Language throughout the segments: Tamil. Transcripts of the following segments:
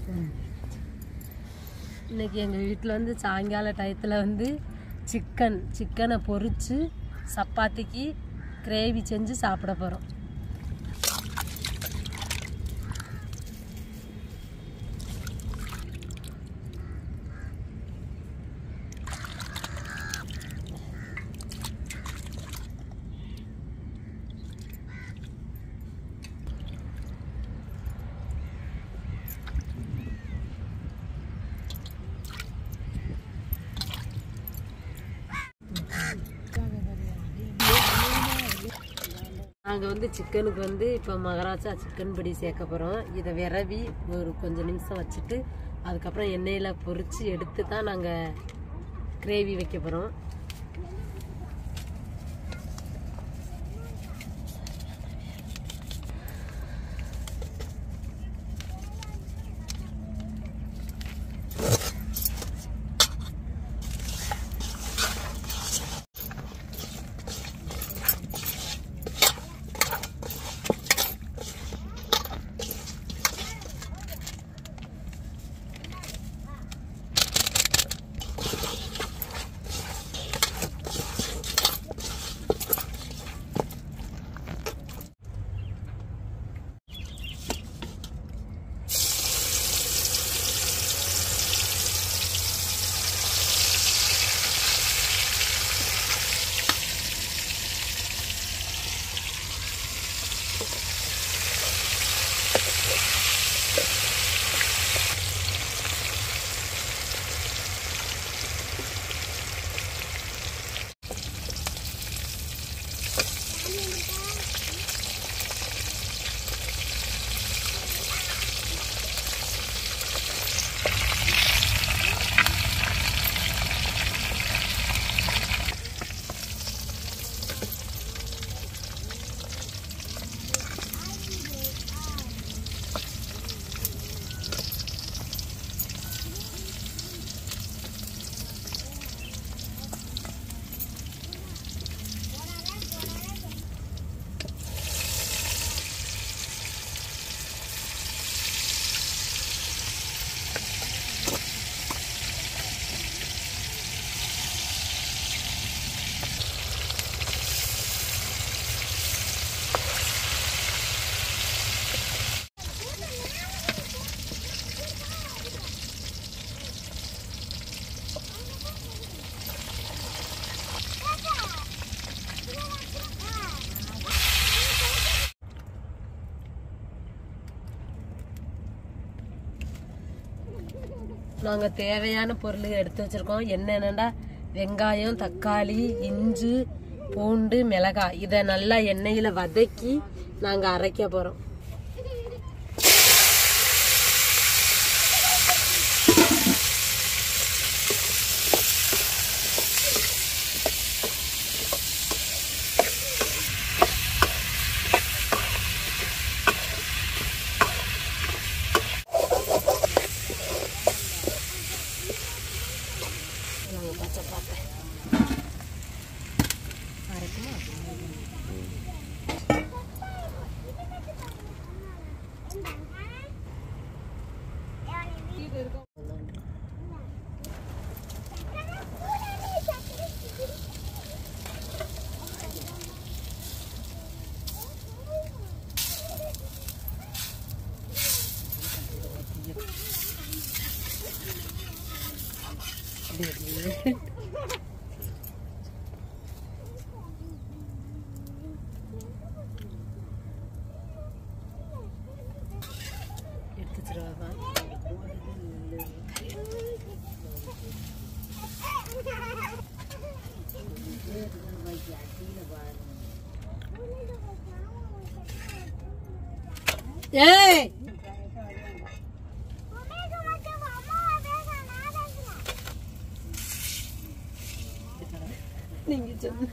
இன்னைக்கு எங்கள் வீட்டில் வந்து சாயங்கால டயத்தில் வந்து சிக்கன் சிக்கனை பொரித்து சப்பாத்திக்கு கிரேவி செஞ்சு சாப்பிட போகிறோம் நாங்கள் வந்து சிக்கனுக்கு வந்து இப்போ மகாராஜா சிக்கன் பொடி சேர்க்க போகிறோம் இதை விரவி ஒரு கொஞ்சம் நிமிஷம் வச்சுட்டு அதுக்கப்புறம் எண்ணெயில் பொரித்து எடுத்து தான் நாங்கள் கிரேவி வைக்க போகிறோம் நாங்கள் தேவையான பொருள் எடுத்து வச்சிருக்கோம் என்னென்னடா வெங்காயம் தக்காளி இஞ்சி பூண்டு மிளகாய் இதை நல்லா எண்ணெயில் வதக்கி நாங்கள் அரைக்க போகிறோம் பச்சை பார்த்தேன் அரைக்குமா எடுத்து வச்சிருவாங்க ஏய் நீங்க சொல்லு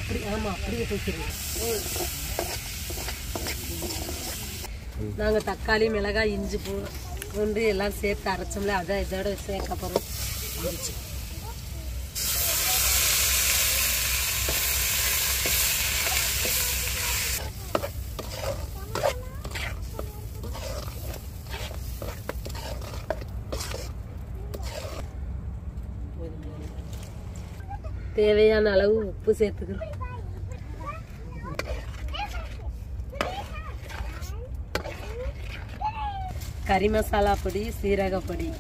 அப்படி ஆமா அப்படியே தூக்கிடுங்க நாங்க தக்காளி மிளகாய் இஞ்சி பூ பூண்டு எல்லாம் சேர்த்து அரைச்சோம்ல அதை இதோட சேர்க்க போறோம் இடிச்சு. தேவையான அளவு உப்பு சேர்த்துக்கிறோம் கறி மசாலா பொடி சீரக பொடி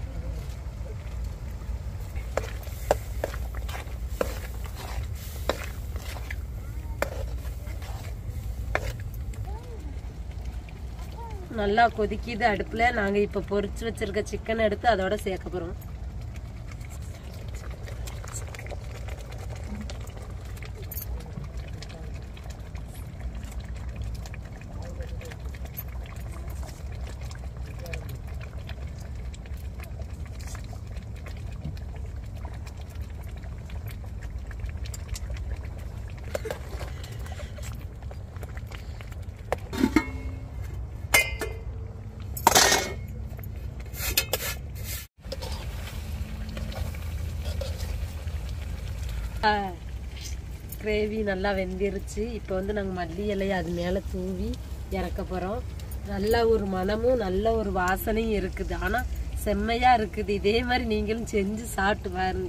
நல்லா கொதிக்குது அடுப்புல நாங்க இப்ப பொரிச்சு வச்சிருக்க சிக்கன் எடுத்து அதோட சேர்க்க போறோம் கிரேவி நல்லா வெந்திருச்சு இப்போ வந்து நாங்கள் மல்லி இலையை அது மேலே தூவி இறக்க போகிறோம் நல்ல ஒரு மனமும் நல்ல ஒரு வாசனையும் இருக்குது ஆனால் செம்மையாக இருக்குது இதே மாதிரி நீங்களும் செஞ்சு சாப்பிட்டு பாருங்க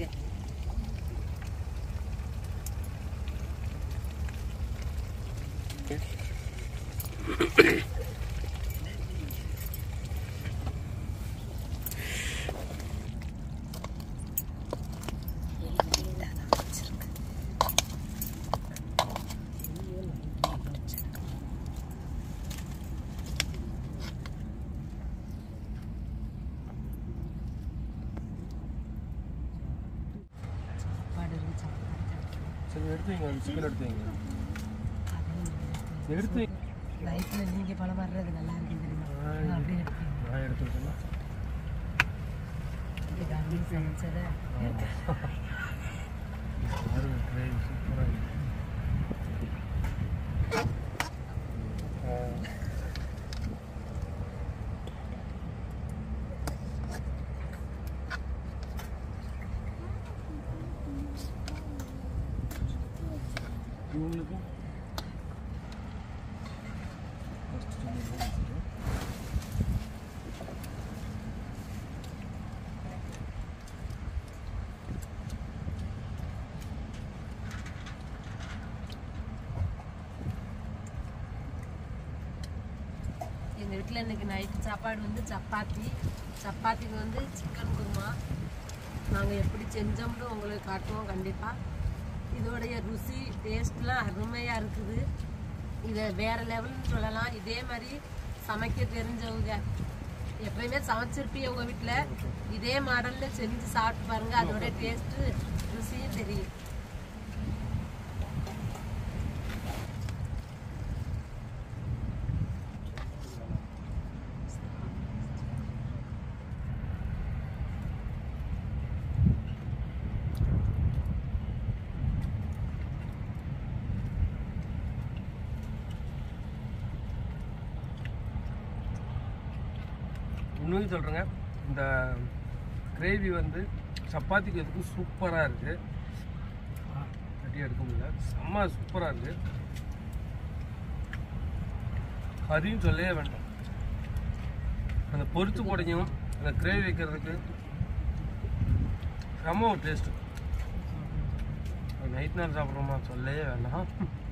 சரி எடுத்து வைங்க அந்த சிக்கன் எடுத்து வைங்க எடுத்து வைங்க. லைஃப்பில் நீங்கள் பழம் வர்றது நல்லா இருக்கு தெரியுமா அப்படியே எடுத்து நான் எடுத்து வைக்கிறேன் இது அம்மி சமைச்சதை பாருங்க கிரேவி சூப்பராக இருக்கு இவங்களுக்கு first சொன்னது தான் வச்சுருக்கேன். எங்கள் வீட்டில் இன்னைக்கு நைட்டு சாப்பாடு வந்து சப்பாத்தி சப்பாத்திக்கு வந்து சிக்கன் குருமா நாங்கள் எப்படி செஞ்சோம்னு உங்களுக்கு காட்டுவோம் கண்டிப்பாக இதோடைய ருசி டேஸ்ட்லாம் அருமையாக இருக்குது இதை வேற லெவல்னு சொல்லலாம் இதே மாதிரி சமைக்க தெரிஞ்சவங்க எப்பயுமே சமைச்சிருப்பீங்க உங்கள் வீட்டில் இதே மாடலில் செஞ்சு சாப்பிட்டு பாருங்க அதோட டேஸ்ட்டு ருசியும் தெரியும் உண்மையும் சொல்கிறேங்க இந்த கிரேவி வந்து சப்பாத்திக்கு எதுக்கும் சூப்பராக இருக்குது கட்டி எடுக்க முடியல செம்ம சூப்பராக இருக்குது கறியும் சொல்லவே வேண்டாம் அந்த பொரிச்சு போடையும் அந்த கிரேவி வைக்கிறதுக்கு செம்ம ஒரு டேஸ்ட்டு நைட் நேரம் சாப்பிட்றோமா சொல்லவே வேண்டாம்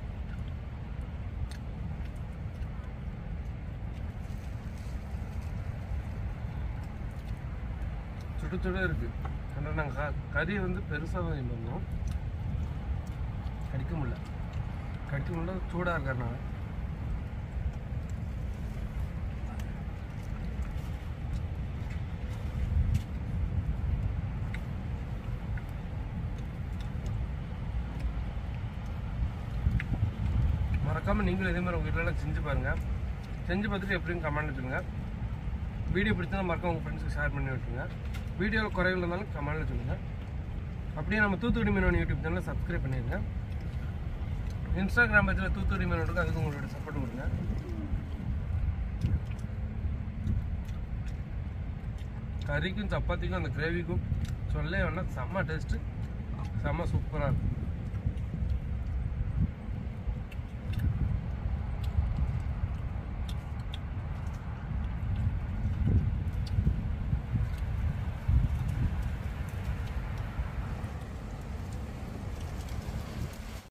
சுட சுட இருக்கு ஆனால் நாங்கள் கறி வந்து பெருசாக தான் இது பண்ணோம் கடிக்க முடியல கடிக்க முடியல சூடாக இருக்கறனால மறக்காமல் நீங்களும் இதே மாதிரி உங்கள் வீட்டிலலாம் செஞ்சு பாருங்கள் செஞ்சு பார்த்துட்டு எப்படின்னு கமெண்ட் சொல்லுங்கள் வீடியோ பிடிச்சா மறக்காம உங்கள் ஃப்ரெண்ட்ஸுக்கு ஷேர் பண்ணி விட்டுருங்க வீடியோவில் குறைகள் இருந்தாலும் கமெண்ட்டில் சொல்லுங்கள் அப்படியே நம்ம தூத்துக்குடி மீனவன் யூடியூப் சேனலை சப்ஸ்கிரைப் பண்ணிடுங்க இன்ஸ்டாகிராம் பற்றியில் தூத்துக்குடி மீன் இருக்கு அதுக்கு உங்களோட சப்போர்ட் கொடுங்க கறிக்கும் சப்பாத்திக்கும் அந்த கிரேவிக்கும் சொல்லே வேணா செம்ம டேஸ்ட்டு செம்ம சூப்பராக இருக்கும்